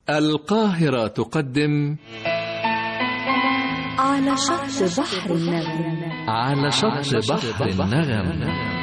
القاهرة تقدم على شط بحر النغم على شط بحر النغم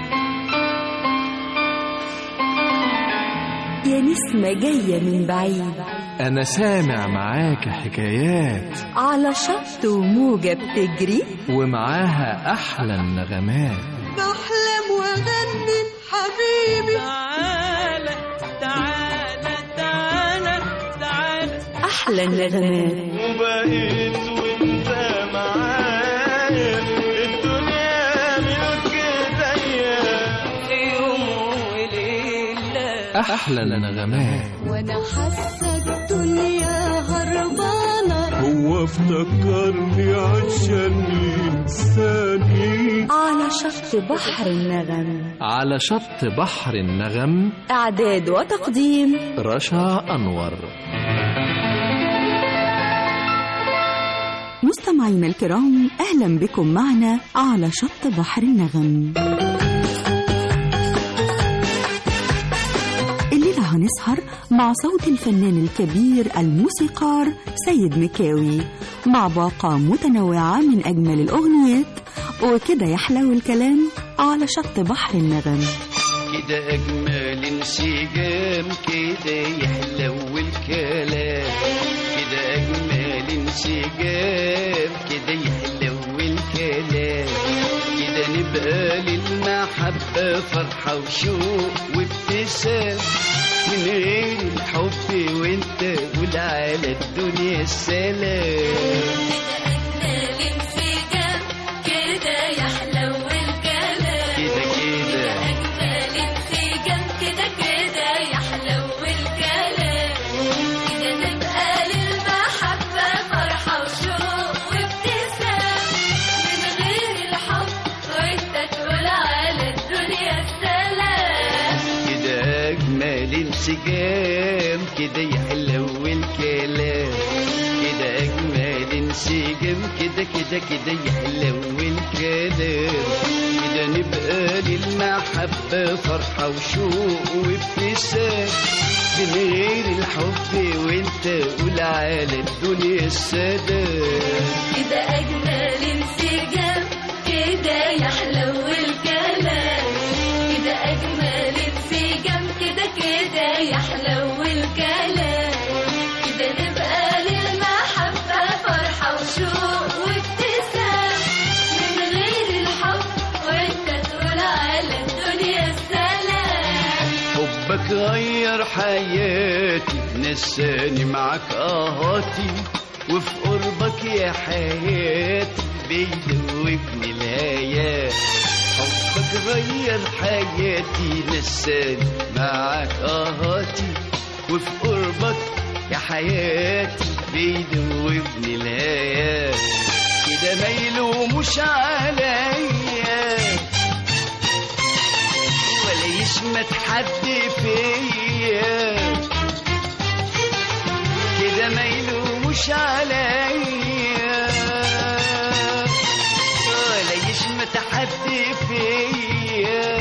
يا نسمة جاية من بعيد أنا سامع معاك حكايات على شط وموجة بتجري ومعاها أحلى النغمات بحلم واغني حبيبي تعالى تعالى تعالى تعالى أحلى النغمات وبقيت وانت معايا الدنيا ملك ايديا يوم وليلة أحلى النغمات وانا حاسه الدنيا هربانه هو افتكرني عشان ينساني على شط بحر النغم على شط بحر النغم إعداد وتقديم رشا أنور مستمعينا الكرام أهلا بكم معنا على شط بحر النغم الليلة هنسهر مع صوت الفنان الكبير الموسيقار سيد مكاوي مع باقة متنوعة من أجمل الأغنيات وكده يحلو الكلام على شط بحر النغم كده أجمل انسجام كده يحلو الكلام كده أجمل انسجام كده يحلو الكلام كده نبقى للمحبة فرحة وشوق وابتسام من غير الحب وانت قول على الدنيا السلام الانسجام كده يحلو الكلام كده كده الانسجام كده كده يحلو الكلام كده نبقى للمحبة فرحة وشوق وابتسام من غير الحب وانت تقول على الدنيا السلام كده أجمل انسجام كده يحلو الكلام كده أجمل انسجام كده كده كده يحلو الكلام كده نبقى للمحبة فرحة وشوق وابتسام من غير الحب وانت قول على الدنيا السلام كده أجمل انسجام كده يحلو الكلام كده أجمل انسجام كده كده يحلو الكلام كده نبقى للمحبة فرحة وشوق وابتسام من غير الحب وانت تقول على الدنيا السلام حبك غير حياتي نساني معاك اهاتي وفي قربك يا حياتي بيدوبني الهيات حبك غير حياتي نساني معاك اهاتي وفي قربك يا حياتي بيدوبني الهيات كده ما يلوموش عليا ولا يشمت حد فيا كده ما يلوموش عليا ولا يشمت حد فيا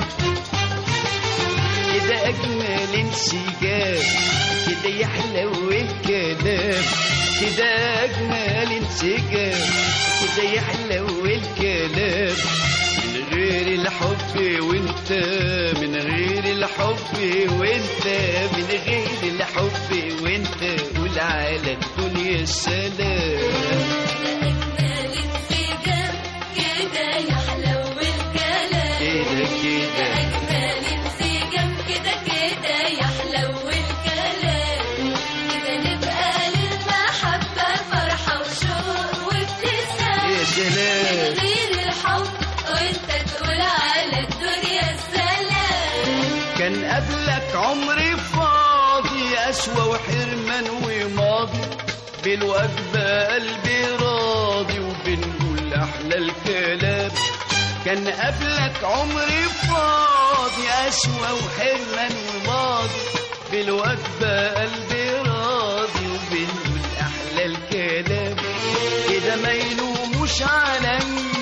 كده اجمل انسجام كده يحلو الكلام كده اجمل انسجام كده يحلو الكلام من غير الحب وانت من غير الحب وانت من غير الحب وانت قول على الدنيا السلام أجمل انسجام كده يحلو الكلام كده كده أجمل انسجام كده كده يحلو الكلام كده نبقى للمحبة فرحة وشوق وابتسام يا سلام من غير الحب وانت تقول على الدنيا السلام كان قبلك عمري فاضي أسوى وحرمان وماضي بالوجبة قلبي راضي وبنقول أحلى الكلام كان قبلك عمري فاضي أسوى وحرمان وماضي بالوجبة قلبي راضي وبنقول أحلى الكلام كده ما يلوموش عليا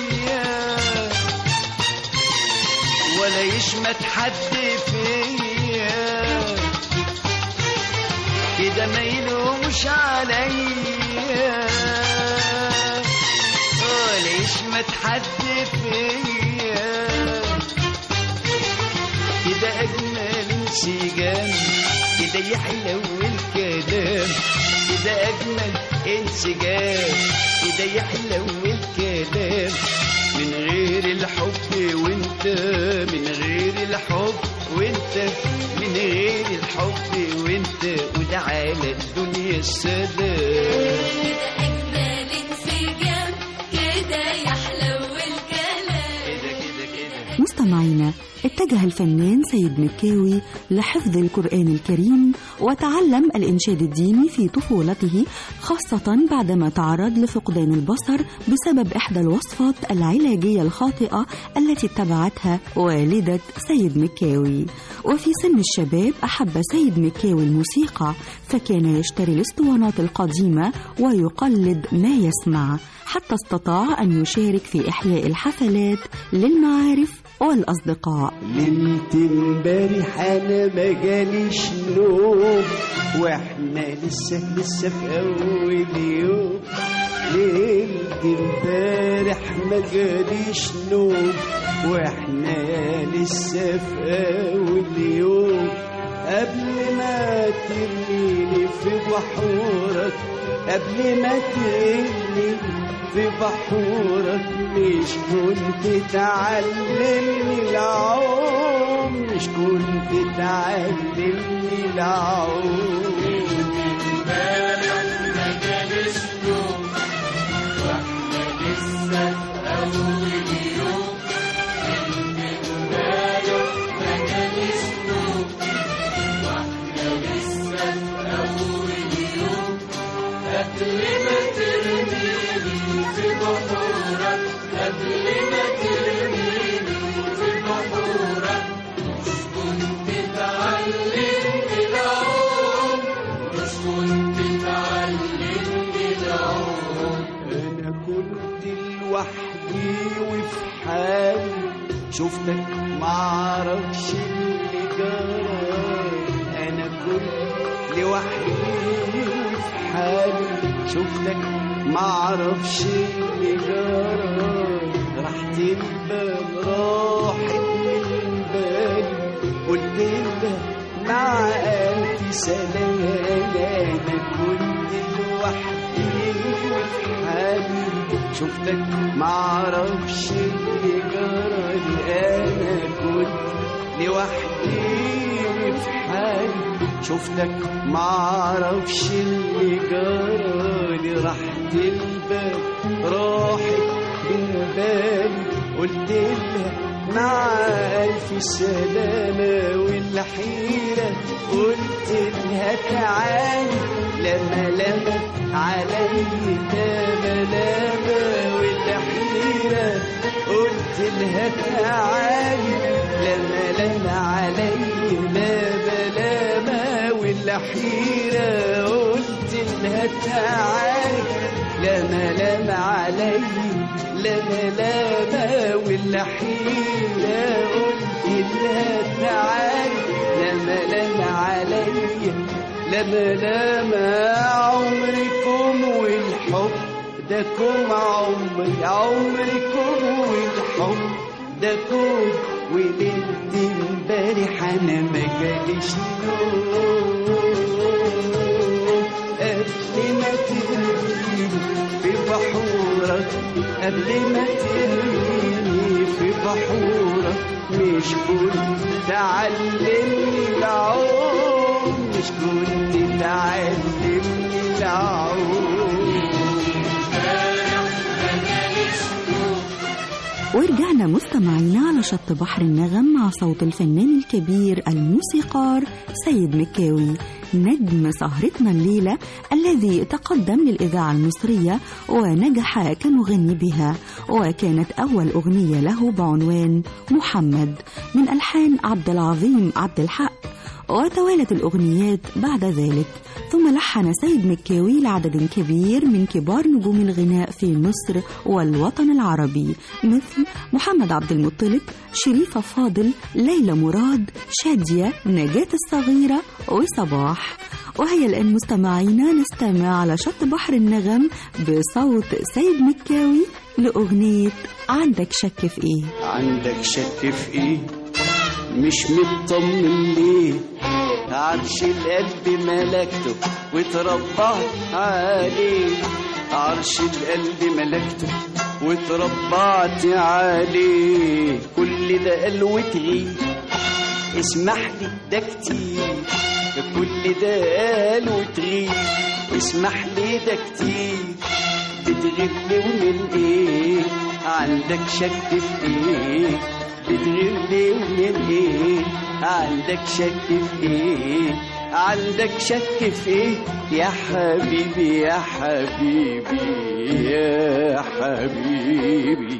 ولا يشمت حد فيا كده ما يلومش عليا آه، ليش ما تحدي فيا كده اجمل انسجام كده يحلو الكلام كده اجمل انسجام كده يحلو الكلام من غير الحب وانت من غير الحب وانت من غير الحب وانت وده على الدنيا السلام أجمل انسجام كده يحلو الكلام كده كده كده مستمعينا اتجه الفنان سيد مكاوي لحفظ القرآن الكريم وتعلم الإنشاد الديني في طفولته خاصة بعدما تعرض لفقدان البصر بسبب إحدى الوصفات العلاجية الخاطئة التي اتبعتها والدة سيد مكاوي وفي سن الشباب أحب سيد مكاوي الموسيقى فكان يشتري الاسطوانات القديمة ويقلد ما يسمع حتى استطاع أن يشارك في إحياء الحفلات للمعارف والأصدقاء ليلة امبارح انا ما جاليش نوم واحنا لسه لسه في اول يوم ليلة امبارح ما جاليش نوم واحنا لسه في اول يوم قبل ما ترميني في بحورك قبل ما ترميني في بحورك مش كنت تعلمني العوم مش كنت تعلمني العوم انا كنت لوحدي وفي حالي شفتك معرفش اللي جرى انا كنت لوحدي وفي حالي شفتك معرفش اللي جرى راحت البال راحت من بالي قلت لها مع ألف سلام أنا كنت لوحدي وفي حالي شفتك معرفش اللي جرالي أنا كنت لوحدي وفي حالي شفتك معرفش اللي جرالي راحت البال راحت من بالي قلت لها مع ألف سلامة والحيرة قلت لها تعالي لما لمت علي تملامة والحيرة قلت لها تعالي لما لم علي لا بلامة والحيرة قلت لها تعالي لما لم علي لما لما والحيرة قلت لها تعالي لما لما علي لما لما عمركم والحب ده كوم عمري عمركم والحب ده كوم وليلة امبارح انا ما جاليش نوم قبل ما ترميني في بحورك قبل ما ترميني في بحورك مش كنت تعلمني العوم مش كنت تعلمني العوم ورجعنا مستمعينا على شط بحر النغم مع صوت الفنان الكبير الموسيقار سيد مكاوي نجم سهرتنا الليلة الذي تقدم للإذاعة المصرية ونجح كمغني بها وكانت أول أغنية له بعنوان محمد من ألحان عبد العظيم عبد الحق وتوالت الأغنيات بعد ذلك ثم لحن سيد مكاوي لعدد كبير من كبار نجوم الغناء في مصر والوطن العربي مثل محمد عبد المطلب شريفة فاضل ليلى مراد شادية نجاة الصغيرة وصباح وهي الآن مستمعينا نستمع على شط بحر النغم بصوت سيد مكاوي لأغنية عندك شك في إيه عندك شك في ايه مش مطمن ليه عرش القلب ملكته وتربعت عليه عرش القلب ملكته وتربعت عليه كل ده قال وتغيب اسمح لي ده كتير كل ده قال وتغيب اسمح لي ده كتير بتغيب لي ومن ايه عندك شك في ايه بتغيب لي ومن ايه عندك شك في ايه عندك شك في ايه يا حبيبي يا حبيبي يا حبيبي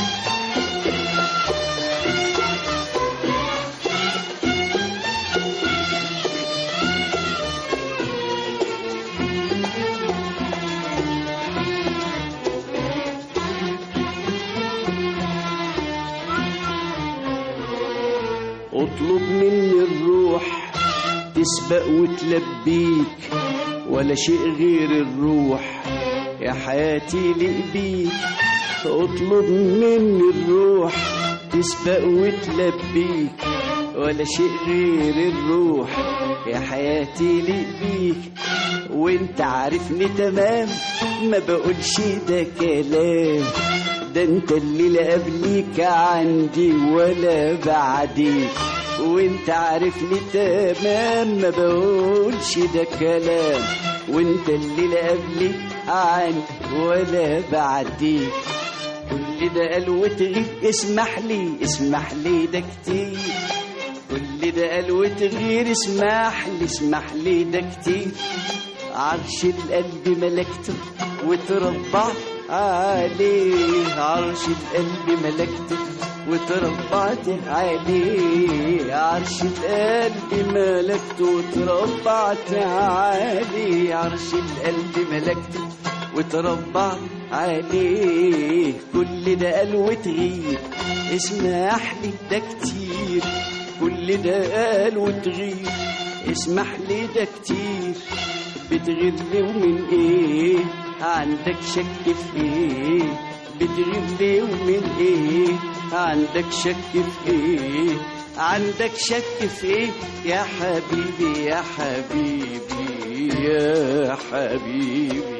اطلب مني الروح تسبق وتلبيك ولا شيء غير الروح يا حياتي لقبيك اطلب مني الروح تسبق وتلبيك ولا شيء غير الروح يا حياتي لقبيك وانت عارفني تمام ما بقولش ده كلام ده انت اللي لا قبليك عندي ولا بعديك وانت عارفني تمام ما بقولش ده كلام وانت اللي لا قبليك عندي ولا بعديك كل ده قال وتغيب اسمح لي اسمح لي ده كتير كل ده قال وتغير اسمح لي اسمح لي ده كتير عرش القلب ملكته وتربعت عليه عرش القلب ملكته وتربعت عليه عرش القلب ملكته وتربعت عليه عرش القلب ملكته وتربعت عليه كل ده قال وتغيب اسمح لي ده كتير كل ده قال وتغيب اسمح لي ده كتير بتغيب لي ومن ايه عندك شك في ايه بتغيب لي ومن ايه عندك شك في ايه عندك شك في ايه يا حبيبي يا حبيبي يا حبيبي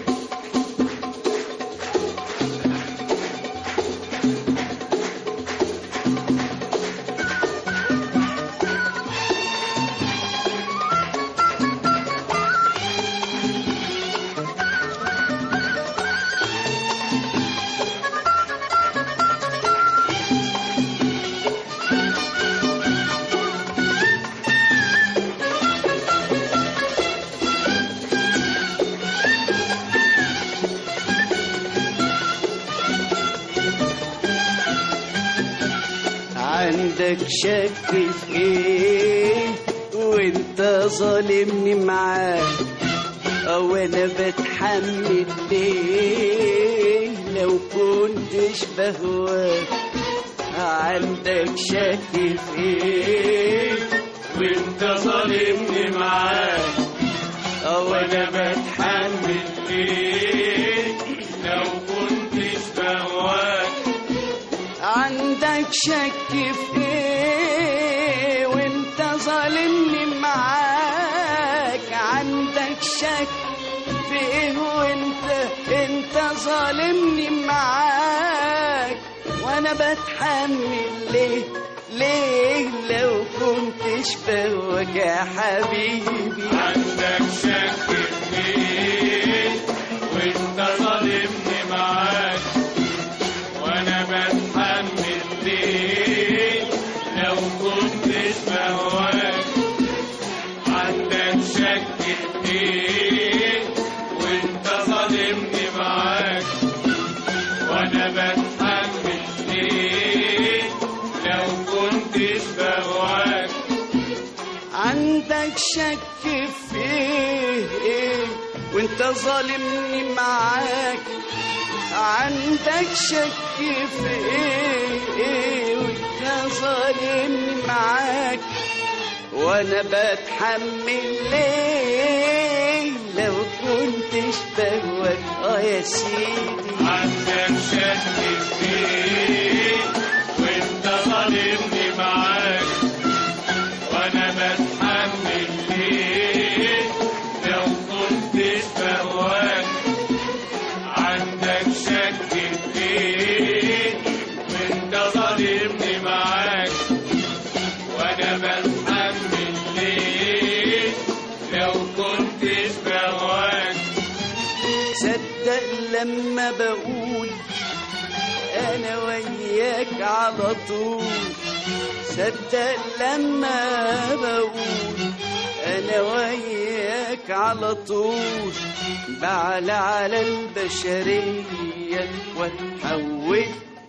عندك شك في ايه وانت ظالمني معاك او انا بتحمل ليه لو كنتش بهواك عندك شك في ايه وانت ظالمني معاك او انا بتحمل ليه لو كنتش بهواك عندك شك في ايه وانت ظالمني معاك عندك شك في ايه وانت انت ظالمني معاك وانا بتحمل ليه ليه لو كنتش بهواك يا حبيبي عندك شك فيه وانت ظالمني معاك وانا بتحمل ليه لو كنتش بهواك عندك شك فيه وانت ظالمني معاك وانا بتحمل ليه لو كنتش بهواك عندك شك في ايه ايه وانت ظالمني معاك عندك شك في ايه ايه وانت ظالمني معاك وانا بتحمل ليه لو كنتش بهواك اه يا سيدي عندك شك فيه وانت ظالمني معاك وانا بتحمل ليه لو كنت بهواك عندك شك فيه وانت ظالمني معاك وانا بتحمل ليه لو كنت بهواك صدق لما بقول انا وياك على طول صدق لما بقول انا وياك على طول بعلى على البشرية واتحول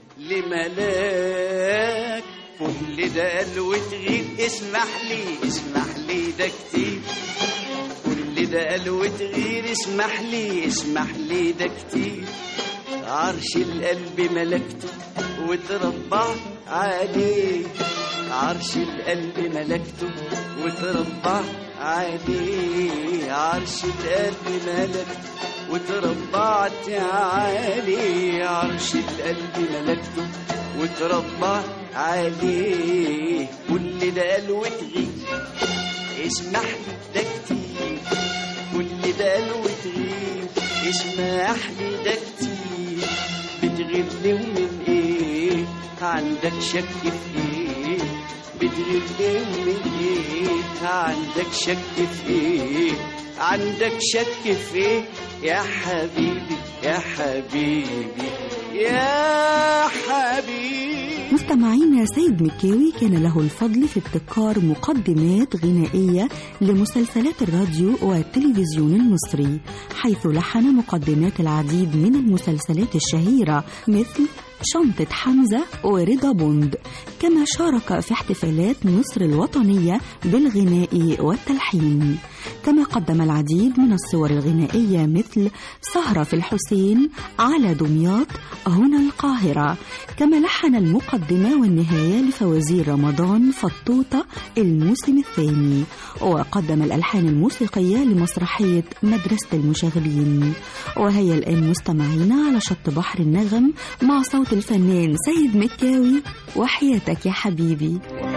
لملاك كل ده قال وتغير اسمح لي اسمح لي ده كتير كل ده قال وتغير اسمح لي اسمح لي ده كتير عرش القلب ملكته وتربعت عليه عرش القلب ملكته وتربعت عليه عرش القلب ملكته وتربعت عليه عرش القلب ملكته وتربعت عليه كل ده قال وتغير اسمح لي ده كتير كل ده قال وتغير اسمح لي ده كتير بتغير لي ومن ايه عندك شك في ايه بتغير لي ومن ايه عندك شك في ايه عندك شك في ايه يا حبيبي يا حبيبي يا حبيبي مستمعينا سيد مكاوي كان له الفضل في ابتكار مقدمات غنائية لمسلسلات الراديو والتلفزيون المصري حيث لحن مقدمات العديد من المسلسلات الشهيرة مثل شنطة حمزة ورضا بوند كما شارك في احتفالات مصر الوطنية بالغناء والتلحين كما قدم العديد من الصور الغنائية مثل سهرة في الحسين على دمياط هنا القاهرة كما لحن المقدمة والنهاية لفوازير رمضان فطوطة الموسم الثاني وقدم الألحان الموسيقية لمسرحية مدرسة المشاغبين وهيا الآن مستمعينا على شط بحر النغم مع صوت الفنان سيد مكاوي وحياتك يا حبيبي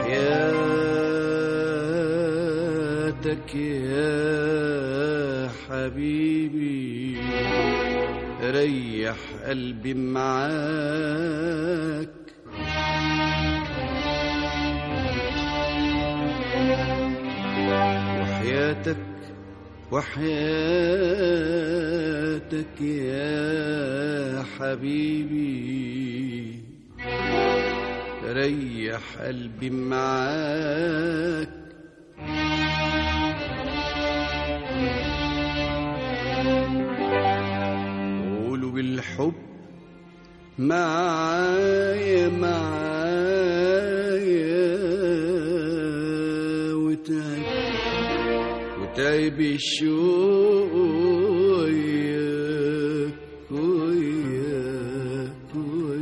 وحياتك يا حبيبي ريح قلبي معاك وحياتك وحياتك يا حبيبي ريح قلبي معاك قولوا بالحب معايا معايا وتعب وتعب الشوق وياك وياك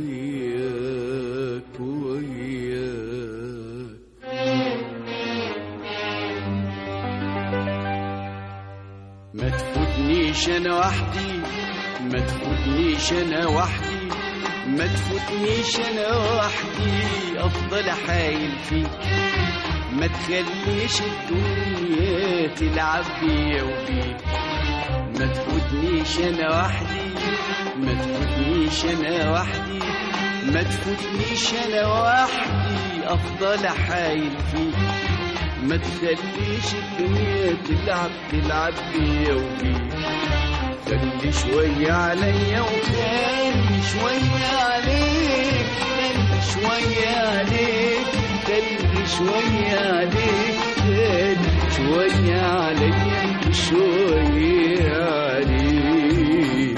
وياك وياك ما تفوتنيش انا وحدي ما تفوتنيش انا وحدي ما تفوتنيش انا وحدي افضل حايل فيك ما تخليش الدنيا تلعب بيا وبيك ما تفوتنيش انا وحدي ما تفوتنيش انا وحدي ما تفوتنيش انا وحدي افضل حايل فيك ما تخليش الدنيا تلعب تلعب بيا وبيك خلي شوية عليا وخلي شوية عليك خلي شوية عليك خلي شوية عليك خلي شوية عليا وشوية عليك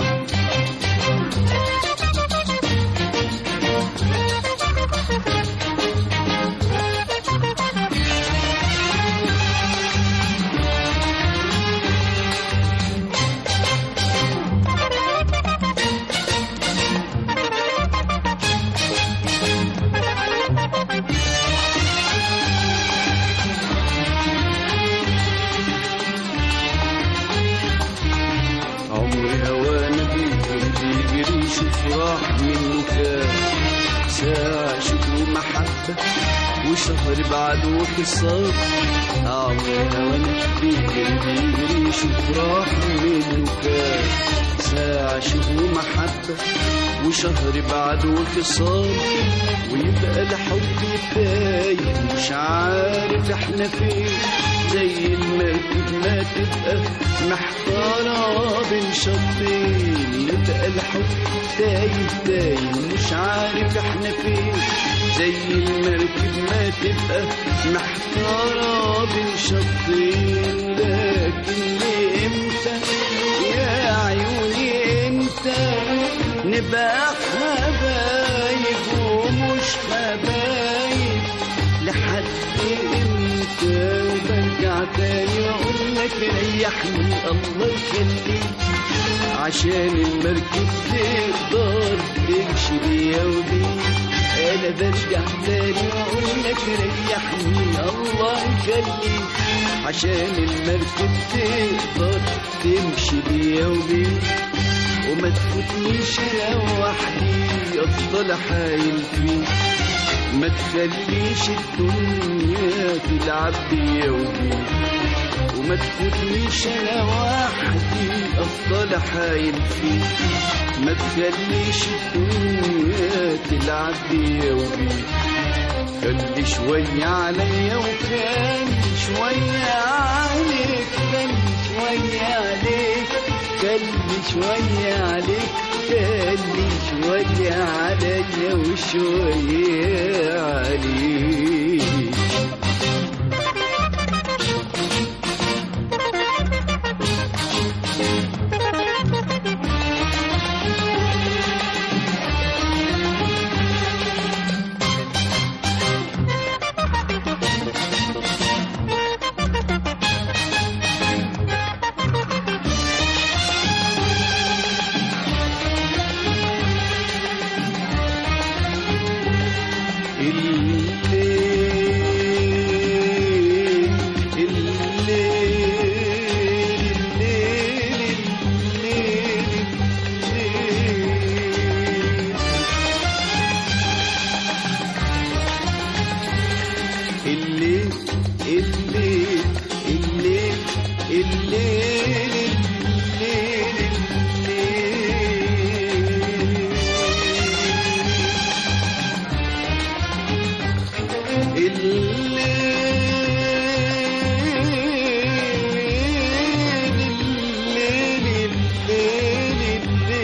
شوف راح منه كام ساعة شوق ومحبة وشهر بعد وخصام عمرنا وانا بيجري بيجري شوف راح منه كام ساعة شوق ومحبة وشهر بعد وخصام ويبقى الحب تايه مش عارف احنا فين زي المركب ما تبقى محتارة بين شطين يبقى الحب تايه تايه مش عارف احنا فين زي المركب ما تبقى محتارة بين شطين لكن امتى يا عيوني امتى نبقى حبايب ومش حبايب لحد امتى برجع تاني اقول لك ريحني الله يخليك عشان المركب تقدر تمشي بيا وبيك انا برجع تاني واقول لك ريحني الله يخليك عشان المركب تقدر تمشي بيا وبيك وما تفوتنيش انا وحدي افضل حايل فيك ما تخليش الدنيا تلعب بيا وبيك وما تفوتنيش انا وحدي افضل حايل فيك ما تخليش الدنيا تلعب بيا وبيك خلي شوية عليا وخلي شوية عليك خلي شوية عليك خلي شوية عليك خلي شوية عليا وشوية عليك الليل الليل الليل الليل الليل الليل الليل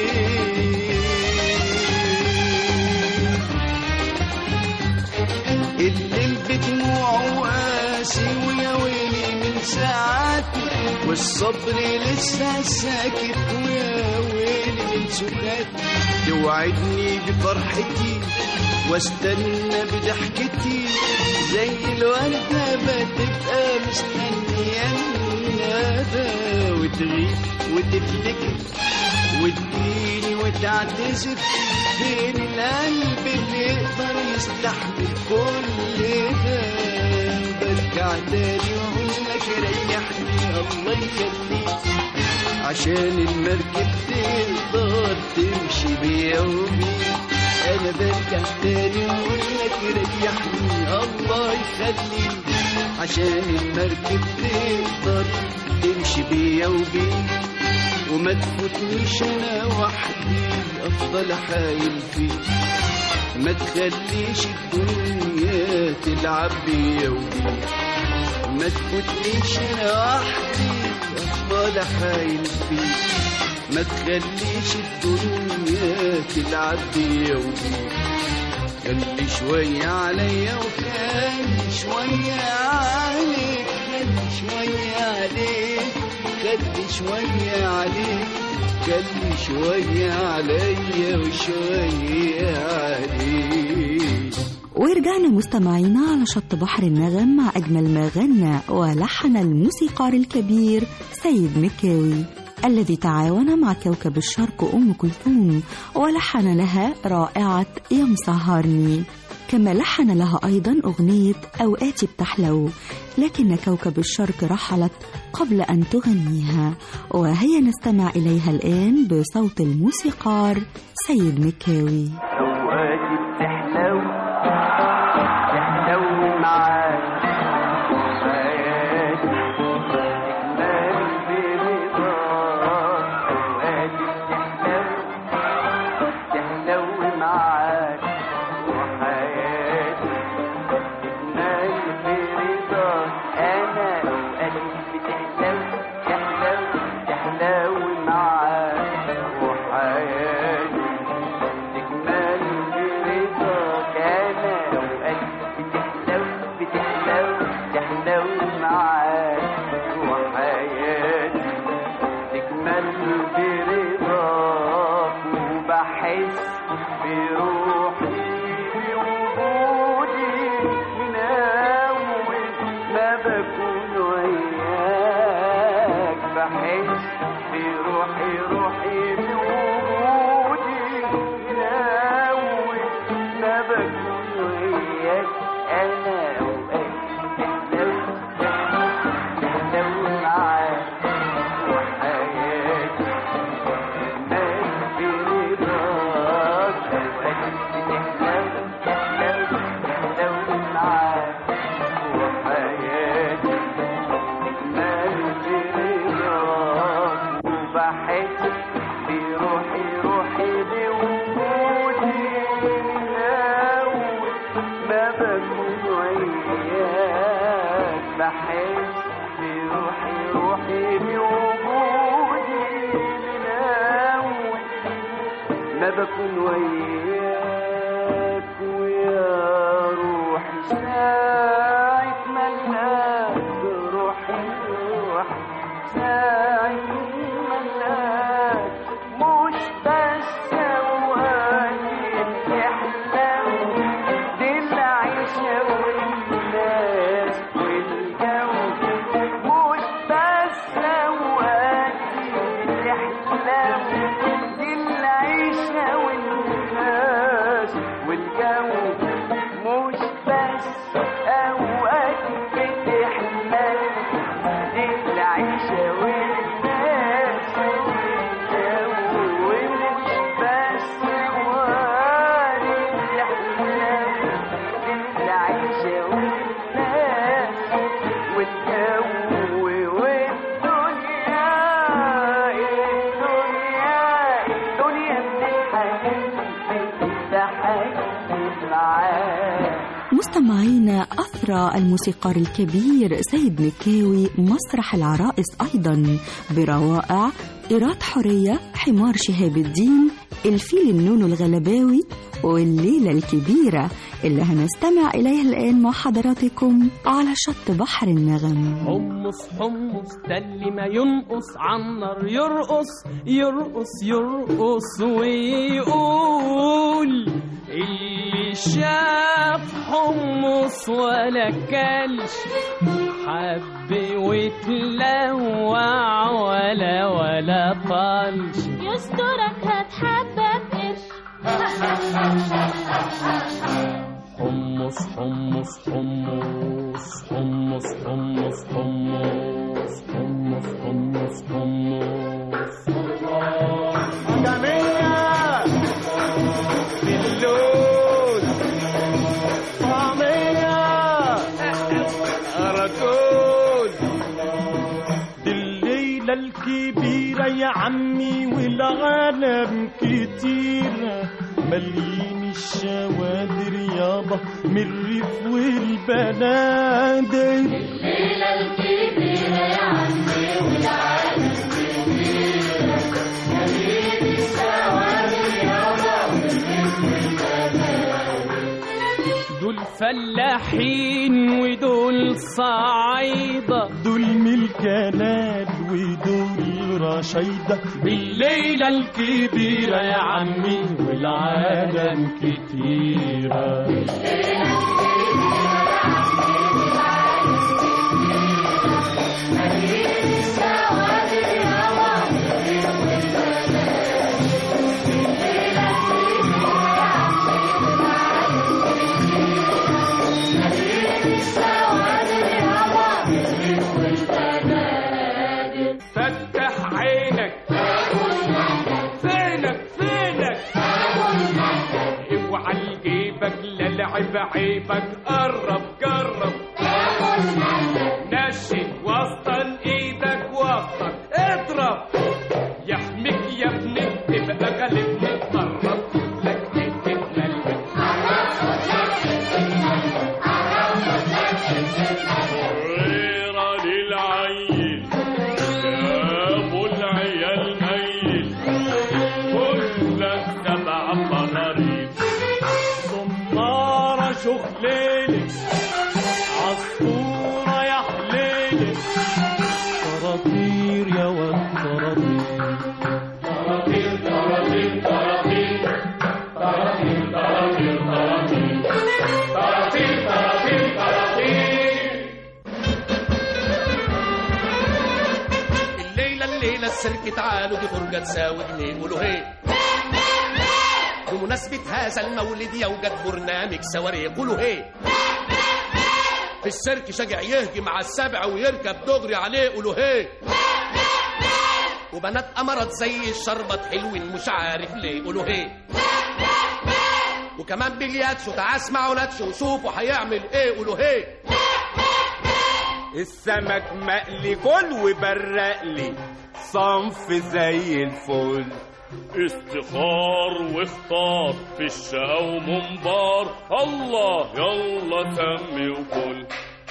الليل بدموعه قاسي ويا ويلي من ساعاتي والصبر لسه ساكت ويا ويلي من سكاتي توعدني بفرحتي واستنى بضحكتي زي الوردة بتبقى مستنية الندى وتغيب وتفتكر وتجيني وتعتذر فين القلب اللي يقدر يستحمل كل ده برجع تاني واقول لك ريحني الله يخليك عشان المركب تقدر تمشي بيا وبيك انا برجع تاني واقول لك ريحني الله يخليك عشان المركب تقدر تمشي بيا وبيك وما تفوتنيش انا وحدي افضل حايل فيك ما تخليش الدنيا تلعب بيا وبيك ما تفوتنيش انا وحدي افضل حايل فيك ما تخليش الدنيا تلعب بيا وبيك خلي شوية عليا وخلي شوية عليك خلي شوية عليك خلي شوية عليك خلي شوية عليا وشوية عليك ورجعنا مستمعينا على شط بحر النغم مع أجمل ما غنى ولحن الموسيقار الكبير سيد مكاوي الذي تعاون مع كوكب الشرق أم كلثوم ولحن لها رائعة يا مسهرني كما لحن لها أيضا أغنية أوقاتي بتحلو لكن كوكب الشرق رحلت قبل أن تغنيها وهي نستمع إليها الآن بصوت الموسيقار سيد مكاوي أوقاتي بتحلو تحلو معاك حياتي تكمل برضاك أوقاتي بتحلو تحلو معاك وحياتي تكمل برضاك أنا أوقاتي بتحلو تحلو تحلو معاك وحياتي تكمل برضاك انا اوقات بتحلو بتحلو تحلو معاك وحياتي تكمل برضاك وبحس بروحي بوجودي من اول ما بكون وياك بحس بروحي روحي بوجودي من اول ما بكون وياك انا اوقات تحلو تحلو معاك وحياتي تكمل برضاك اوقات تحلو تحلو تحلو معاك وحياتي تكمل برضاك وبحس بروحي روحي بوجودي من أول ما بكون وياك بحس بروحي روحي بوجودي من أول ما بكون وياك ويا روحي ساعة ما لقاك روحي روحي ساعة ما لقاك مش بس أوقاتي بتحلو دي العيشة والناس والجو مش بس أوقاتي بتحلو دي العيشة والناس والجو مش بس أوقاتي بتحلو دي العيشة والناس والجو مش بس أوقاتي بتحلو دي العيشة والناس والجو والدنيا الدنيا الدنيا بتضحك بتضحك معاك مستمعينا أثرى الموسيقار الكبير سيد مكاوي مسرح العرائس أيضا بروائع إيراد حرية حمار شهاب الدين الفيل النونو الغلباوي والليلة الكبيرة اللي هنستمع إليها الآن مع حضراتكم على شط بحر النغم حمص حمص ده اللي ما ينقص عالنار يرقص يرقص يرقص ويقول اللي شاف حمص ولا كلش حب وتلوع ولا ولا طلش يسترك هتحبك قرش حمص حمص حمص حمص حمص حمص حمص حمص حمص جميلة اللون طعمية أراكون دي الليلة الكبيرة يا عمي والعالم كتيرة مليين الشوادر يابا من الريف والبنادق دول فلاحين ودول صعايدة دول ملكانات ودول رشيدة بالليلة الكبيرة يا عمي والعالم كتيرة عيب عيبك قرب جرب نشن وسطن ايدك وسطك اضرب يحميك يا ابني تبقى غالبني قرب لك تتملك غير للعيل يا ابو العيال ميل كلك سبع قنارير صنارة شغليلي عصفورة يا حليلي طراطير يا واد طراطير طراطير طراطير طراطير طراطير طراطير طراطير طراطير طراطير طراطير الليلة الليلة السيرك تعالوا دي فرجة تساوي جنيه قولوا هي بمناسبة هذا المولد يوجد برنامج سواري قولوا هي في السيرك شجع يهجم على السبع ويركب دغري عليه قولوا هي وبنات أمرت زي الشربط حلوين مش عارف ليه قولوا هي وكمان بلياتشو تعال اسمعوا ناتشو وشوفوا هيعمل ايه قولوا هي السمك مقلي كل وبرق لي صنف زي الفل استخار واختار في الشقا ومنبار الله يلا سمي وكل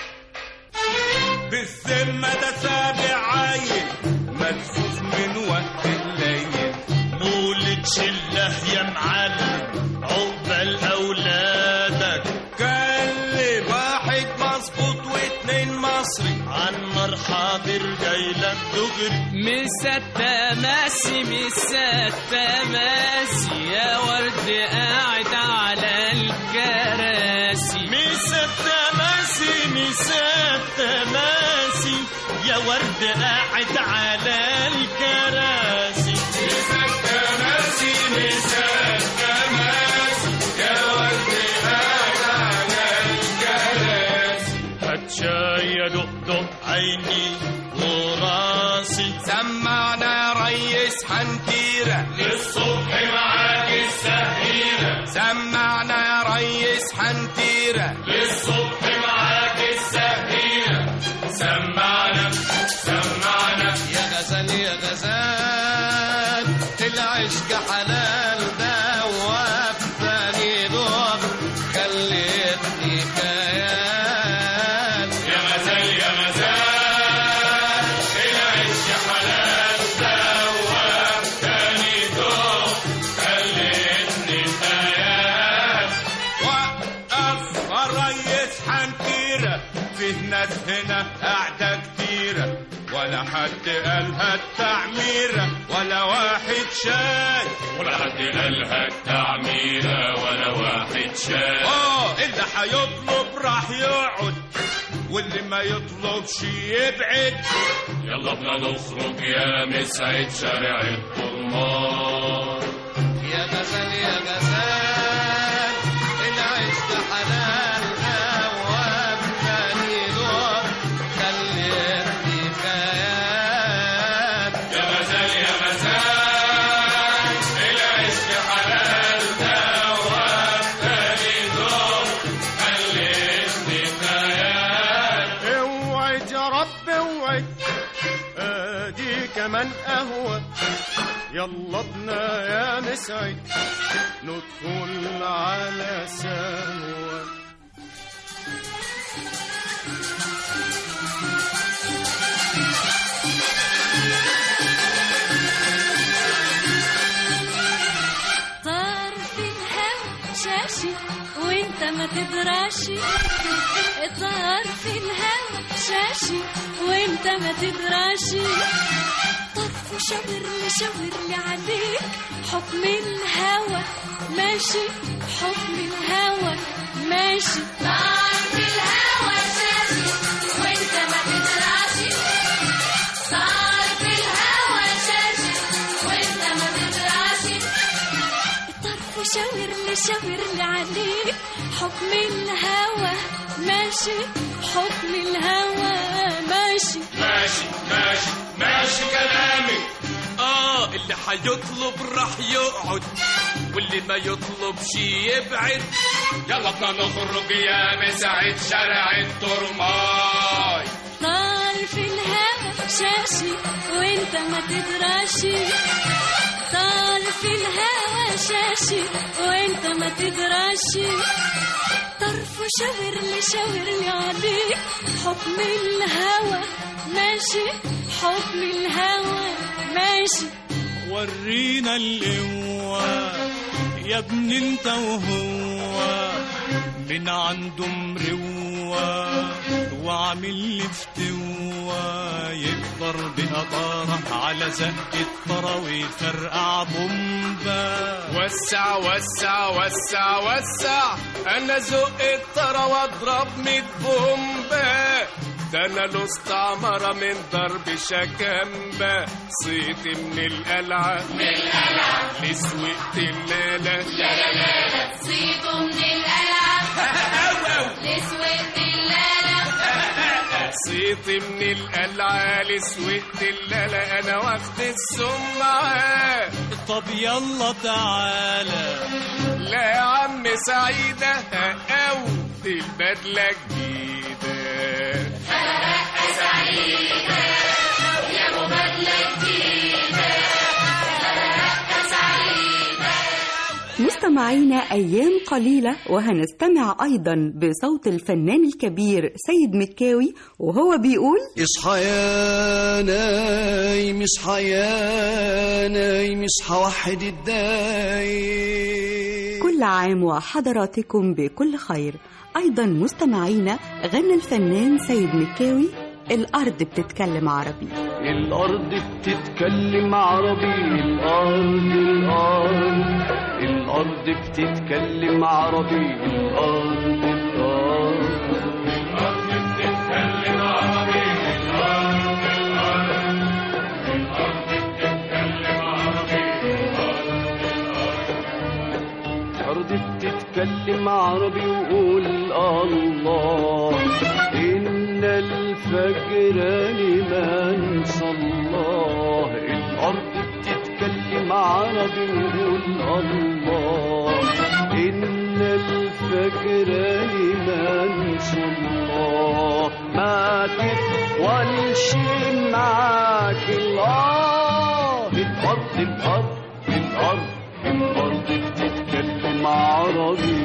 بالذمة ده سابع عيل مدفوف من وقت الليل مولد شله يا معلم عقبال اولادك كلم واحد مظبوط واتنين مصري عن حاضر جاي لك دغري مسات ماسي مسات ماسي يا ورد قاعد على الكراسي مسات ماسي مسات ماسي يا ورد قاعد على الكراسي مسات ماسي مسات ماسي يا ورد قاعد على الكراسي هات شاي يا دق عيني وراسي سمعنا يا ريس حنتيرة للصبح معاك السهيرة سمعنا يا ريس حنتيرة للصبح معاك السهيرة سمعنا سمعنا يا غزال يا غزال العشق حلال ده وفاني دور خليتني كيان يا غزال يا غزال العيش حلال سوا تاني دوب خليتني خيال وقف الريس حنكيرة فيه ناس هنا قاعدة كتيرة ولا حد قالها التعميرة ولا واحد شاي ولا حد قالها التعميرة ولا واحد شاف اه اللي هيطلب راح يقعد واللي ما يطلبش يبعد يلا بنا نخرج يا مسعد شارع الطرمان يا غزال يا غزال العشق حلال ده وفاني دور خليتني كيان يا غزال يا غزال العشق حلال ده وفاني دور خليتني خيال اوعد يا رب اوعد ادي كمان قهوة يلا بنا يا مسعد ندخل على سهوة طار في الهوا شاشي وانت ما تدراشي طار في الهوا شاشي وانت ما تدراشي طرف شاور لي شاور لي عليك حكم الهوى ماشي حكم الهوى ماشي طار في الهوا شاشي وانت ما تدراشي طار في الهوا شاشي وانت ما تدراشي الطرف شاور لي شاور لي عليك حكم الهوى ماشي حكم الهوى ماشي ماشي ماشي ماشي كلامي اه اللي هيطلب راح يقعد واللي ما يطلبش يبعد يلا بدنا نخرج يا مساعد شارع الترماي طار في الهوا شاشي وانت ما تدراشي طار في الهوا شاشي وانت ما تدراشي طرف شاور لي شاور لي عليك حكم الهوى ماشي حكم الهوى ماشي ورينا القوة يا ابني انت وهو من عنده مروة وعامل لي فتوة يقدر بقطارة على زقة طرا ويفرقع بومبا وسع وسع وسع وسع انا زق الطرا واضرب ميت بومبا ده انا له استعمرة من ضرب شكامبا صيت من القلعة من القلعة لسوقت اللالة لا لا لا صيته من القلعة لسوة اللالة صيت من القلعة لسوقت اللالة انا واخد السمعة طب يلا تعالى لا يا عم سعيدة أو دي البدلة جديدة مستمعينا أيام قليلة وهنستمع أيضا بصوت الفنان الكبير سيد مكاوي وهو بيقول اصحى يا نايم اصحى يا نايم اصحى وحد الدايم كل عام وحضراتكم بكل خير أيضا مستمعينا غنى الفنان سيد مكاوي الأرض بتتكلم عربي الأرض بتتكلم عربي الأرض الأرض الأرض بتتكلم عربي الأرض الأرض الأرض بتتكلم عربي وقول الله إن الفجر لمن صلاه الأرض بتتكلم عربي وقول الله إن الفجر لمن صلاه ما تطولش معاك الأرض الأرض الأرض الأرض الأرض بتتكلم عربي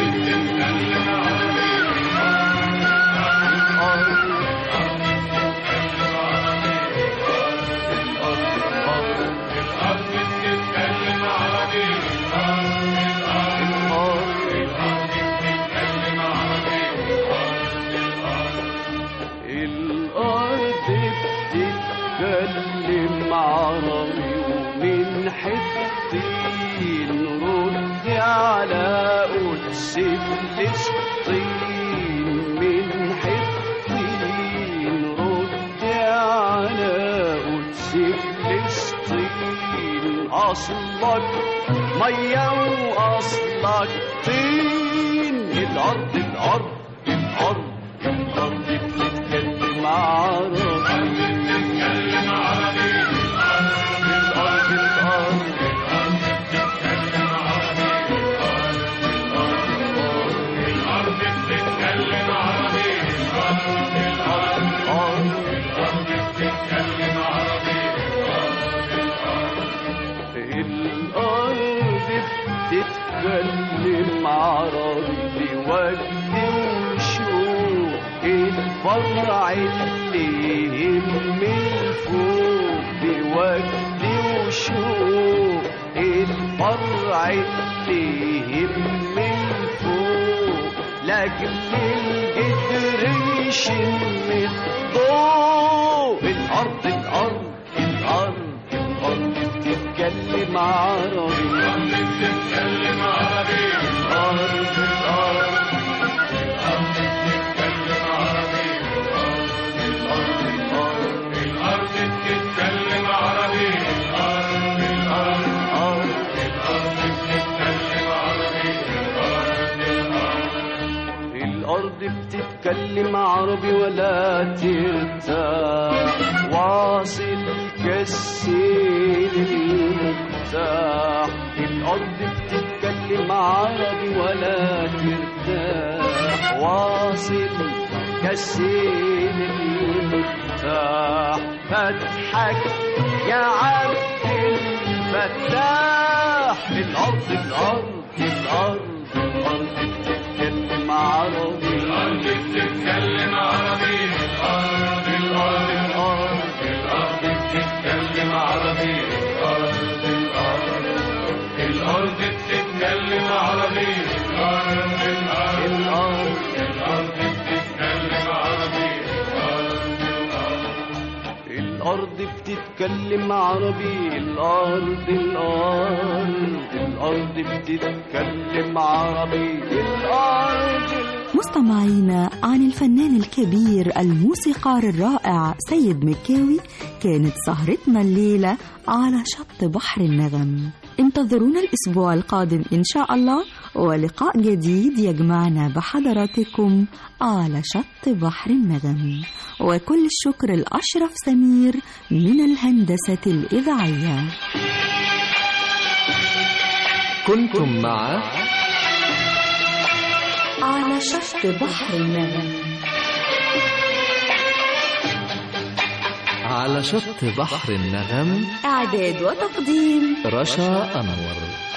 الأرض بتتكلم عربي ومن حتين رد على قدس فلسطين من حتين رد على قدس فلسطين أصلك مية وأصلك طين الأرض الأرض الأرض الأرض بتتكلم عربي بتتكلم عربي الأرض الأرض الأرض بتتكلم عربي الأرض الأرض بتتكلم عربي الأرض بتتكلم عربي وجد وشوق الفرع اللي يهم الفوق بوجد وشوق الفرع اللي يهم الفوق لاجل الجدر يشم الضوء الأرض الأرض الأرض الأرض بتتكلم عربي الأرض بتتكلم عربي الأرض الأرض الأرض بتتكلم عربي الأرض الأرض الأرض بتتكلم عربي الأرض الأرض الأرض بتتكلم عربي الأرض بتتكلم عربي ولا ترتاح واصل كالسيل المفتاح الأرض بتتكلم نسيني المرتاح فاضحك يا عبد الفتاح الأرض الأرض الأرض الأرض بتتكلم عربي الأرض بتتكلم عربي الأرض الأرض الأرض الأرض بتتكلم عربي الأرض الأرض الأرض بتتكلم عربي الأرض الأرض الأرض الأرض بتتكلم عربي الأرض الأرض الأرض بتتكلم عربي الأرض الأرض الأرض بتتكلم عربي الأرض مستمعينا عن الفنان الكبير الموسيقار الرائع سيد مكاوي كانت سهرتنا الليلة على شط بحر النغم انتظرونا الأسبوع القادم إن شاء الله ولقاء جديد يجمعنا بحضراتكم على شط بحر النغم وكل الشكر لأشرف سمير من الهندسة الإذاعية كنتم مع على شط بحر النغم على شط بحر النغم إعداد وتقديم رشا أنور